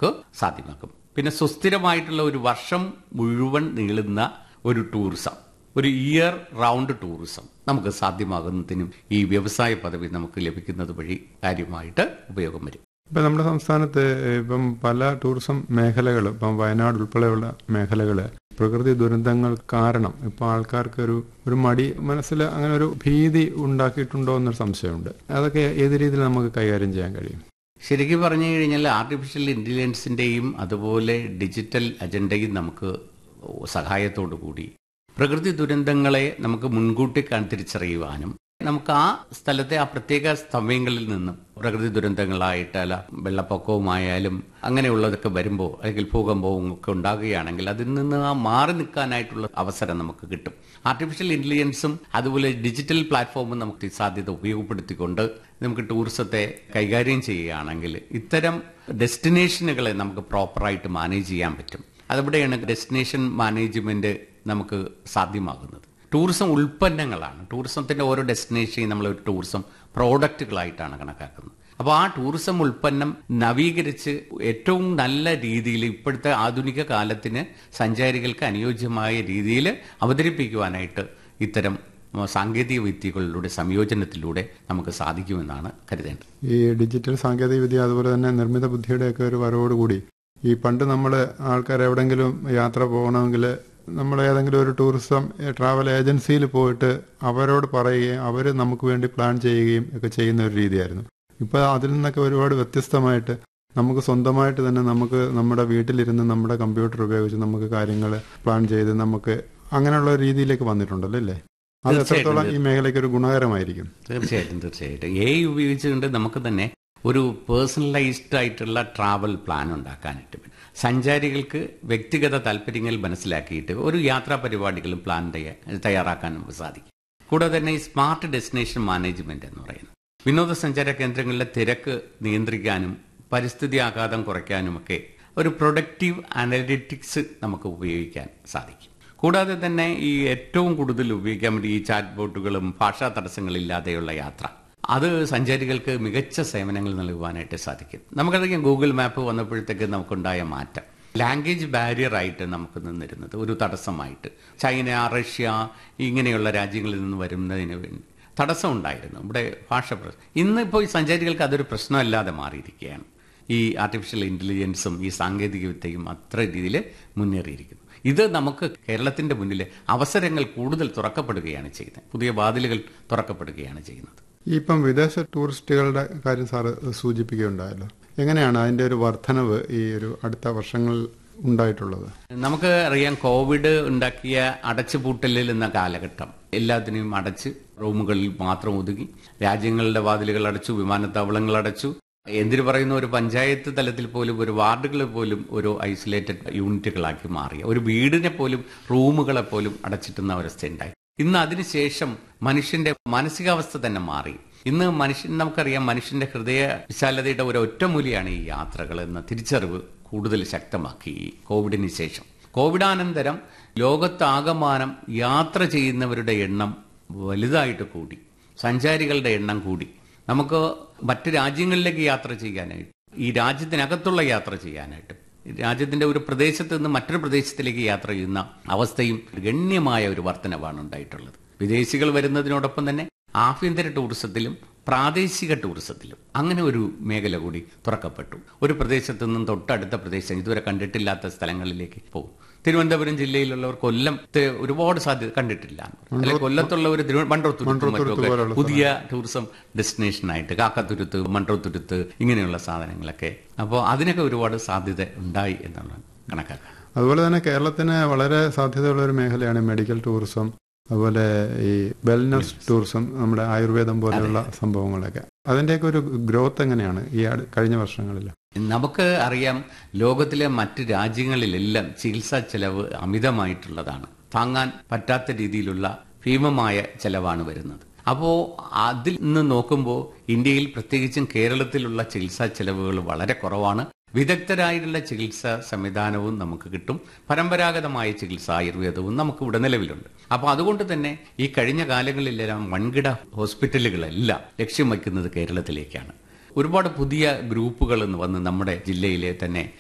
നമുക്ക് സാധ്യമാക്കും പിന്നെ സുസ്ഥിരമായിട്ടുള്ള ഒരു വർഷം മുഴുവൻ നീളുന്ന ഒരു ടൂറിസം ഒരു ഇയർ റൗണ്ട് ടൂറിസം നമുക്ക് സാധ്യമാകുന്നതിനും ഈ വ്യവസായ പദവി നമുക്ക് ലഭിക്കുന്നത് വഴി കാര്യമായിട്ട് ഉപയോഗം വരും ഇപ്പം നമ്മുടെ സംസ്ഥാനത്ത് ഇപ്പം പല ടൂറിസം മേഖലകൾ ഇപ്പം വയനാട് ഉൾപ്പെടെയുള്ള മേഖലകൾ പ്രകൃതി ദുരന്തങ്ങൾ കാരണം ഇപ്പം ആൾക്കാർക്ക് ഒരു ഒരു മടി മനസ്സിൽ അങ്ങനെ ഒരു ഭീതി ഉണ്ടാക്കിയിട്ടുണ്ടോ എന്നൊരു സംശയമുണ്ട് അതൊക്കെ ഏത് രീതിയിൽ നമുക്ക് കൈകാര്യം ചെയ്യാൻ കഴിയും ശരിക്കും പറഞ്ഞു കഴിഞ്ഞാൽ ആർട്ടിഫിഷ്യൽ ഇന്റലിജൻസിന്റെയും അതുപോലെ ഡിജിറ്റൽ അജണ്ടയും നമുക്ക് സഹായത്തോടു കൂടി പ്രകൃതി ദുരന്തങ്ങളെ നമുക്ക് മുൻകൂട്ടി കണ്ട് തിരിച്ചറിയുവാനും നമുക്ക് ആ സ്ഥലത്തെ ആ പ്രത്യേക സമയങ്ങളിൽ നിന്നും പ്രകൃതി ദുരന്തങ്ങളായിട്ട് അല്ല വെള്ളപ്പൊക്കവുമായാലും അങ്ങനെയുള്ളതൊക്കെ വരുമ്പോൾ അല്ലെങ്കിൽ ഭൂകമ്പവും ഒക്കെ ഉണ്ടാകുകയാണെങ്കിൽ അതിൽ നിന്ന് ആ മാറി നിൽക്കാനായിട്ടുള്ള അവസരം നമുക്ക് കിട്ടും ആർട്ടിഫിഷ്യൽ ഇന്റലിജൻസും അതുപോലെ ഡിജിറ്റൽ പ്ലാറ്റ്ഫോമും നമുക്ക് ഈ സാധ്യത ഉപയോഗപ്പെടുത്തിക്കൊണ്ട് നമുക്ക് ടൂറിസത്തെ കൈകാര്യം ചെയ്യുകയാണെങ്കിൽ ഇത്തരം ഡെസ്റ്റിനേഷനുകളെ നമുക്ക് പ്രോപ്പറായിട്ട് മാനേജ് ചെയ്യാൻ പറ്റും അതിവിടെയാണ് ഡെസ്റ്റിനേഷൻ മാനേജ്മെന്റ് നമുക്ക് സാധ്യമാകുന്നത് ടൂറിസം ഉൽപ്പന്നങ്ങളാണ് ടൂറിസത്തിന്റെ ഓരോ ഡെസ്റ്റിനേഷനെയും നമ്മൾ ഒരു ടൂറിസം പ്രോഡക്റ്റുകളായിട്ടാണ് കണക്കാക്കുന്നത് അപ്പോൾ ആ ടൂറിസം ഉൽപ്പന്നം നവീകരിച്ച് ഏറ്റവും നല്ല രീതിയിൽ ഇപ്പോഴത്തെ ആധുനിക കാലത്തിന് സഞ്ചാരികൾക്ക് അനുയോജ്യമായ രീതിയിൽ അവതരിപ്പിക്കുവാനായിട്ട് ഇത്തരം സാങ്കേതിക വിദ്യകളിലൂടെ സംയോജനത്തിലൂടെ നമുക്ക് സാധിക്കുമെന്നാണ് കരുതേണ്ടത് ഈ ഡിജിറ്റൽ സാങ്കേതിക വിദ്യ അതുപോലെ തന്നെ നിർമ്മിത ബുദ്ധിയുടെയൊക്കെ ഒരു വരവോടുകൂടി ഈ പണ്ട് നമ്മൾ ആൾക്കാർ എവിടെങ്കിലും യാത്ര പോകണമെങ്കിൽ നമ്മൾ ഏതെങ്കിലും ഒരു ടൂറിസം ട്രാവൽ ഏജൻസിയിൽ പോയിട്ട് അവരോട് പറയുകയും അവർ നമുക്ക് വേണ്ടി പ്ലാൻ ചെയ്യുകയും ഒക്കെ ചെയ്യുന്ന ഒരു രീതിയായിരുന്നു ഇപ്പോൾ അതിൽ നിന്നൊക്കെ ഒരുപാട് വ്യത്യസ്തമായിട്ട് നമുക്ക് സ്വന്തമായിട്ട് തന്നെ നമുക്ക് നമ്മുടെ വീട്ടിലിരുന്ന് നമ്മുടെ കമ്പ്യൂട്ടർ ഉപയോഗിച്ച് നമുക്ക് കാര്യങ്ങൾ പ്ലാൻ ചെയ്ത് നമുക്ക് അങ്ങനെയുള്ള ഒരു രീതിയിലേക്ക് വന്നിട്ടുണ്ടല്ലോ അല്ലേ അത് എത്രത്തോളം ഈ മേഖലയ്ക്ക് ഒരു ഗുണകരമായിരിക്കും തീർച്ചയായിട്ടും തീർച്ചയായിട്ടും എ ഉപയോഗിച്ചുകൊണ്ട് നമുക്ക് തന്നെ ഒരു പേഴ്സണലൈസ്ഡ് ആയിട്ടുള്ള ട്രാവൽ പ്ലാൻ ഉണ്ടാക്കാനായിട്ട് പറ്റും സഞ്ചാരികൾക്ക് വ്യക്തിഗത താല്പര്യങ്ങൾ മനസ്സിലാക്കിയിട്ട് ഒരു യാത്രാ പരിപാടികളും പ്ലാൻ തയ്യാറാക്കാൻ നമുക്ക് സാധിക്കും കൂടാതെ തന്നെ ഈ സ്മാർട്ട് ഡെസ്റ്റിനേഷൻ മാനേജ്മെന്റ് എന്ന് പറയുന്നത് വിനോദസഞ്ചാര കേന്ദ്രങ്ങളിലെ തിരക്ക് നിയന്ത്രിക്കാനും പരിസ്ഥിതി ആഘാതം കുറയ്ക്കാനുമൊക്കെ ഒരു പ്രൊഡക്റ്റീവ് അനലിറ്റിക്സ് നമുക്ക് ഉപയോഗിക്കാൻ സാധിക്കും കൂടാതെ തന്നെ ഈ ഏറ്റവും കൂടുതൽ ഉപയോഗിക്കാൻ വേണ്ടി ഈ ചാറ്റ് ബോട്ടുകളും ഭാഷാ തടസ്സങ്ങളില്ലാതെയുള്ള യാത്ര അത് സഞ്ചാരികൾക്ക് മികച്ച സേവനങ്ങൾ നൽകുവാനായിട്ട് സാധിക്കും നമുക്കറിയാം ഗൂഗിൾ മാപ്പ് വന്നപ്പോഴത്തേക്ക് നമുക്കുണ്ടായ മാറ്റം ലാംഗ്വേജ് ബാരിയർ ആയിട്ട് നമുക്ക് നിന്നിരുന്നത് ഒരു തടസ്സമായിട്ട് ചൈന റഷ്യ ഇങ്ങനെയുള്ള രാജ്യങ്ങളിൽ നിന്ന് വരുന്നതിന് വേണ്ടി തടസ്സം ഉണ്ടായിരുന്നു ഇവിടെ ഭാഷ ഇന്നിപ്പോൾ ഈ സഞ്ചാരികൾക്ക് അതൊരു പ്രശ്നമല്ലാതെ മാറിയിരിക്കുകയാണ് ഈ ആർട്ടിഫിഷ്യൽ ഇന്റലിജൻസും ഈ സാങ്കേതിക വിദ്യയും അത്ര രീതിയിൽ മുന്നേറിയിരിക്കുന്നു ഇത് നമുക്ക് കേരളത്തിന്റെ മുന്നിൽ അവസരങ്ങൾ കൂടുതൽ തുറക്കപ്പെടുകയാണ് ചെയ്യുന്നത് പുതിയ വാതിലുകൾ തുറക്കപ്പെടുകയാണ് ചെയ്യുന്നത് ഇപ്പം വിദേശ ടൂറിസ്റ്റുകളുടെ കാര്യം സാറ് സൂചിപ്പിക്കുകയുണ്ടായല്ലോ എങ്ങനെയാണ് അതിന്റെ ഒരു വർധനവ് ഈ ഒരു അടുത്ത വർഷങ്ങളിൽ ഉണ്ടായിട്ടുള്ളത് നമുക്ക് അറിയാം കോവിഡ് ഉണ്ടാക്കിയ അടച്ചുപൂട്ടലിൽ എന്ന കാലഘട്ടം എല്ലാത്തിനെയും അടച്ച് റൂമുകളിൽ മാത്രം ഒതുങ്ങി രാജ്യങ്ങളുടെ വാതിലുകൾ അടച്ചു വിമാനത്താവളങ്ങൾ അടച്ചു എന്തിനു പറയുന്ന ഒരു പഞ്ചായത്ത് തലത്തിൽ പോലും ഒരു വാർഡുകളെ പോലും ഒരു ഐസൊലേറ്റഡ് യൂണിറ്റുകളാക്കി മാറിയ ഒരു വീടിനെ പോലും റൂമുകളെ പോലും അടച്ചിട്ടുന്ന അവസ്ഥയുണ്ടായി ഇന്ന് അതിനുശേഷം മനുഷ്യന്റെ മാനസികാവസ്ഥ തന്നെ മാറി ഇന്ന് മനുഷ്യൻ നമുക്കറിയാം മനുഷ്യന്റെ ഹൃദയ വിശാലതയുടെ ഒരു ഒറ്റമൂലിയാണ് ഈ യാത്രകൾ എന്ന തിരിച്ചറിവ് കൂടുതൽ ശക്തമാക്കി ഈ കോവിഡിന് ശേഷം കോവിഡാനന്തരം ലോകത്താകമാനം യാത്ര ചെയ്യുന്നവരുടെ എണ്ണം വലുതായിട്ട് കൂടി സഞ്ചാരികളുടെ എണ്ണം കൂടി നമുക്ക് മറ്റ് രാജ്യങ്ങളിലേക്ക് യാത്ര ചെയ്യാനായിട്ട് ഈ രാജ്യത്തിനകത്തുള്ള യാത്ര ചെയ്യാനായിട്ട് രാജ്യത്തിന്റെ ഒരു പ്രദേശത്ത് നിന്ന് മറ്റൊരു പ്രദേശത്തിലേക്ക് യാത്ര ചെയ്യുന്ന അവസ്ഥയും ഗണ്യമായ ഒരു വർധനവാണ് ഉണ്ടായിട്ടുള്ളത് വിദേശികൾ വരുന്നതിനോടൊപ്പം തന്നെ ആഭ്യന്തര ടൂറിസത്തിലും പ്രാദേശിക ടൂറിസത്തിലും അങ്ങനെ ഒരു മേഖല കൂടി തുറക്കപ്പെട്ടു ഒരു പ്രദേശത്തു നിന്നും തൊട്ടടുത്ത പ്രദേശം ഇതുവരെ കണ്ടിട്ടില്ലാത്ത സ്ഥലങ്ങളിലേക്ക് പോകും തിരുവനന്തപുരം ജില്ലയിലുള്ളവർ കൊല്ലത്തെ ഒരുപാട് സാധ്യത കണ്ടിട്ടില്ല അല്ലെ കൊല്ലത്തുള്ളവർ മൺട്രോത്തുരുത്ത് പുതിയ ടൂറിസം ഡെസ്റ്റിനേഷനായിട്ട് കാക്കത്തുരുത്ത് മൺട്രോത്തുരുത്ത് ഇങ്ങനെയുള്ള സാധനങ്ങളൊക്കെ അപ്പോൾ അതിനൊക്കെ ഒരുപാട് സാധ്യത ഉണ്ടായി എന്നുള്ളതാണ് കണക്കാക്കാം അതുപോലെ തന്നെ കേരളത്തിന് വളരെ സാധ്യതയുള്ള ഒരു മേഖലയാണ് മെഡിക്കൽ ടൂറിസം അതുപോലെ ഈ വെൽനസ് ടൂറിസം നമ്മുടെ ആയുർവേദം പോലെയുള്ള സംഭവങ്ങളൊക്കെ അതിന്റെയൊക്കെ ഒരു ഗ്രോത്ത് എങ്ങനെയാണ് ഈ കഴിഞ്ഞ വർഷങ്ങളിൽ നമുക്ക് അറിയാം ലോകത്തിലെ മറ്റ് രാജ്യങ്ങളിലെല്ലാം ചികിത്സാ ചെലവ് അമിതമായിട്ടുള്ളതാണ് താങ്ങാൻ പറ്റാത്ത രീതിയിലുള്ള ഭീമമായ ചെലവാണ് വരുന്നത് അപ്പോൾ അതിൽ നിന്ന് നോക്കുമ്പോൾ ഇന്ത്യയിൽ പ്രത്യേകിച്ചും കേരളത്തിലുള്ള ചികിത്സാ ചെലവുകൾ വളരെ കുറവാണ് വിദഗ്ധരായിട്ടുള്ള ചികിത്സാ സംവിധാനവും നമുക്ക് കിട്ടും പരമ്പരാഗതമായ ചികിത്സ ആയുർവേദവും നമുക്ക് ഇവിടെ നിലവിലുണ്ട് അപ്പോൾ അതുകൊണ്ട് തന്നെ ഈ കഴിഞ്ഞ കാലങ്ങളിലെല്ലാം വൻകിട ഹോസ്പിറ്റലുകളെല്ലാം ലക്ഷ്യം വയ്ക്കുന്നത് കേരളത്തിലേക്കാണ് ഒരുപാട് പുതിയ ഗ്രൂപ്പുകൾ വന്ന് നമ്മുടെ ജില്ലയിലെ തന്നെ